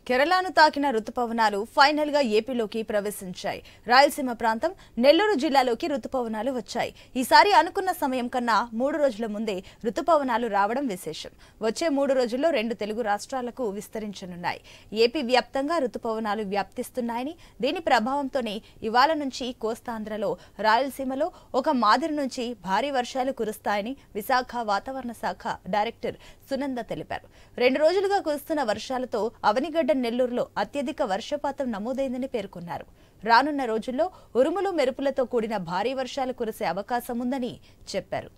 కేరళను తాకిన రుతుపవనాలు ఫైనల్ గా ఏపీలోకి ప్రవేశించాయి రాయలసీమ ప్రాంతం నెల్లూరు జిల్లాలోకి రుతుపవనాలు వచ్చాయి ఈసారి అనుకున్న సమయం కన్నా మూడు రోజుల ముందే రుతుపవనాలు రావడం విశేషం వచ్చే మూడు రోజుల్లో రెండు తెలుగు రాష్ట్రాలకు విస్తరించనున్నాయి ఏపీ వ్యాప్తంగా రుతుపవనాలు వ్యాప్తిస్తున్నాయని దీని ప్రభావంతోనే ఇవాళ నుంచి కోస్తాంధ్రలో రాయలసీమలో ఒక మాదిరి నుంచి భారీ వర్షాలు కురుస్తాయని విశాఖ వాతావరణ శాఖ డైరెక్టర్ సునంద తెలిపారు రెండు రోజులుగా కురుస్తున్న వర్షాలతో అవనిగడ్డ నెల్లూరులో అత్యధిక వర్షపాతం నమోదైందని పేర్కొన్నారు రానున్న రోజుల్లో ఉరుములు మెరుపులతో కూడిన భారీ వర్షాలు కురిసే అవకాశం ఉందని చెప్పారు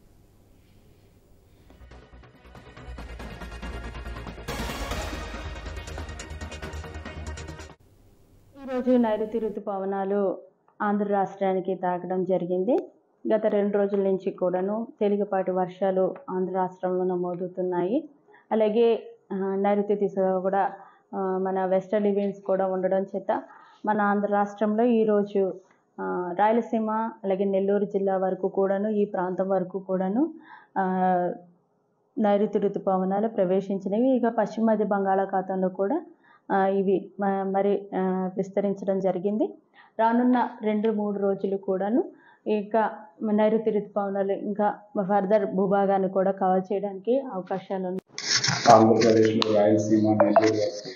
ఈరోజు నైరుతి ఋతుపవనాలు ఆంధ్ర రాష్ట్రానికి తాకడం జరిగింది గత రెండు రోజుల నుంచి కూడాను తేలికపాటి వర్షాలు ఆంధ్ర రాష్ట్రంలో నమోదవుతున్నాయి అలాగే ఆ, నైరుతి దిశగా కూడా ఆ, మన వెస్టర్న్ ఈవెంట్స్ కూడా ఉండడం చేత మన ఆంధ్ర రాష్ట్రంలో ఈరోజు ఆ, రాయలసీమ అలాగే నెల్లూరు జిల్లా వరకు కూడాను ఈ ప్రాంతం వరకు కూడాను ఆ, నైరుతి ఋతుపవనాలు ప్రవేశించినవి ఇక పశ్చిమ మధ్య బంగాళాఖాతంలో కూడా ఆ, ఇవి మ- మరి ఆ, విస్తరించడం జరిగింది రానున్న రెండు మూడు రోజులు కూడాను ఇంకా నైరుతి ఋతుపవనాలు ఇంకా ఫర్దర్ భూభాగాన్ని కూడా కవర్ చేయడానికి అవకాశాలు ఉన్నాయి ఆంధ్రప్రదేశ్లో రాయలసీమ నెల్లూరు వరకు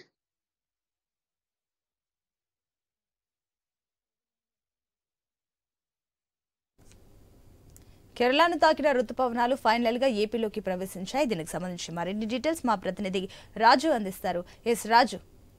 కేరళను తాకిన రుతుపవనాలు ఫైనల్ గా ఏపీలోకి ప్రవేశించాయి దీనికి సంబంధించి మరిన్ని డీటెయిల్స్ మా ప్రతినిధి రాజు అందిస్తారు ఎస్ రాజు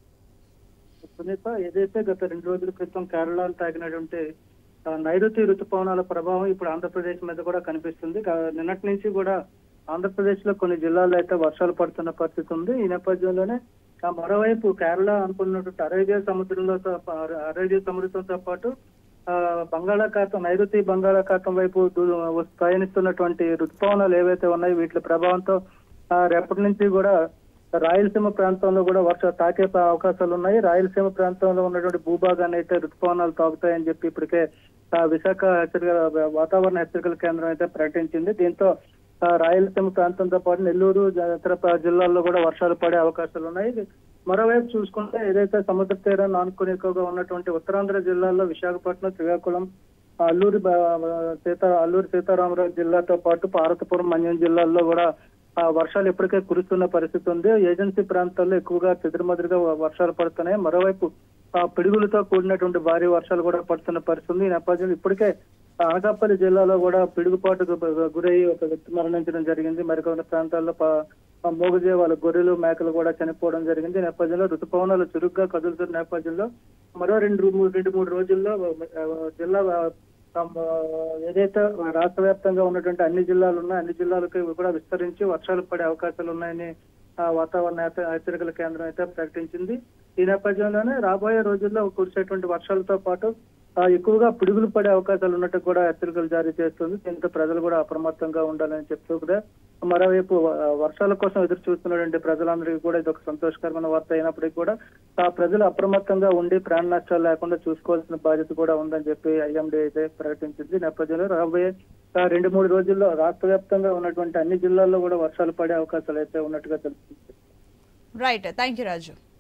సునీత ఏదైతే గత రెండు రోజుల క్రితం కేరళను తాకినటువంటి ఆ, నైరుతి రుతుపవనాల ప్రభావం ఇప్పుడు ఆంధ్రప్రదేశ్ మీద కూడా కనిపిస్తుంది కా- నిన్నటి నుంచి కూడా ఆంధ్రప్రదేశ్ లో కొన్ని జిల్లాల్లో అయితే వర్షాలు పడుతున్న పరిస్థితి ఉంది ఈ నేపథ్యంలోనే ఆ, మరోవైపు కేరళ అనుకున్నటువంటి అరేబియా సముద్రంలో తో- అరేబియా సముద్రంతో పాటు ఆ, బంగాళాఖాతం నైరుతి బంగాళాఖాతం వైపు దూ- ప్రయాణిస్తున్నటువంటి రుతుపవనాలు ఏవైతే ఉన్నాయో వీటి ప్రభావంతో ఆ, రేపటి నుంచి కూడా రాయలసీమ ప్రాంతంలో కూడా వర్ష తాకే ప- అవకాశాలు ఉన్నాయి రాయలసీమ ప్రాంతంలో ఉన్నటువంటి భూభాగాన్ని అయితే రుతుపవనాలు తాకుతాయని చెప్పి ఇప్పటికే ఆ, విశాఖ హెచ్చరిక వాతావరణ హెచ్చరికల కేంద్రం అయితే ప్రకటించింది దీంతో ఆ, రాయలసీమ ప్రాంతంతో పాటు నెల్లూరు జ- ఇతర ప్ర- జిల్లాల్లో కూడా వర్షాలు పడే అవకాశాలు ఉన్నాయి మరోవైపు చూసుకుంటే ఏదైతే సముద్ర తీరాన్ని ఆనుకుని ఎక్కువగా ఉన్నటువంటి ఉత్తరాంధ్ర జిల్లాల్లో విశాఖపట్నం శ్రీకాకుళం అల్లూరి బ- సీతా అల్లూరి సీతారామరాజు జిల్లాతో పాటు పార్వతీపురం మన్యం జిల్లాల్లో కూడా ఆ వర్షాలు ఇప్పటికే కురుస్తున్న పరిస్థితి ఉంది ఏజెన్సీ ప్రాంతాల్లో ఎక్కువగా చెదురుమదురుగా వర్షాలు పడుతున్నాయి మరోవైపు ఆ పిడుగులతో కూడినటువంటి భారీ వర్షాలు కూడా పడుతున్న పరిస్థితి ఉంది ఈ నేపథ్యంలో ఇప్పటికే ఆ అనకాపల్లి జిల్లాలో కూడా పిడుగుపాటుకు గు- గురయ్యి ఒక వ్యక్తి మరణించడం జరిగింది మరికొన్ని ప్రాంతాల్లో ప- ఆ మూగజీవాలు గొర్రెలు మేకలు కూడా చనిపోవడం జరిగింది ఈ నేపథ్యంలో ఋతుపవనాలు చురుగ్గా కదులుతున్న నేపథ్యంలో మరో రెండు మూడు రెండు మూడు రోజుల్లో ఆ, జిల్లా ఆ, ఏదైతే రాష్ట్ర వ్యాప్తంగా ఉన్నటువంటి అన్ని జిల్లాలు ఉన్నాయి అన్ని జిల్లాలకు ఇవి కూడా విస్తరించి వర్షాలు పడే అవకాశాలు ఉన్నాయని ఆ, వాతావరణ హెచ్చ- హెచ్చరికల కేంద్రం అయితే ప్రకటించింది ఈ నేపథ్యంలోనే రాబోయే రోజుల్లో కురిసేటువంటి వర్షాలతో పాటు ఆ, ఎక్కువగా పిడుగులు పడే అవకాశాలు ఉన్నట్టు కూడా హెచ్చరికలు జారీ చేస్తుంది దీంతో ప్రజలు కూడా అప్రమత్తంగా ఉండాలని చెప్తూ కూడా మరోవైపు వ- వర్షాల కోసం ఎదురు చూస్తున్నటువంటి ప్రజలందరికీ కూడా ఇది ఒక సంతోషకరమైన వార్త అయినప్పటికీ కూడా ఆ ప్రజలు అప్రమత్తంగా ఉండి ప్రాణ నష్టాలు లేకుండా చూసుకోవాల్సిన బాధ్యత కూడా ఉందని చెప్పి ఐఎండీ అయితే ప్రకటించింది ఈ నేపథ్యంలో రాబోయే ఆ, రెండు మూడు రోజుల్లో రాష్ట్ర వ్యాప్తంగా ఉన్నటువంటి అన్ని జిల్లాల్లో కూడా వర్షాలు పడే అవకాశాలు అయితే ఉన్నట్టుగా తెలుస్తుంది రైట్ థ్యాంక్ యూ రాజు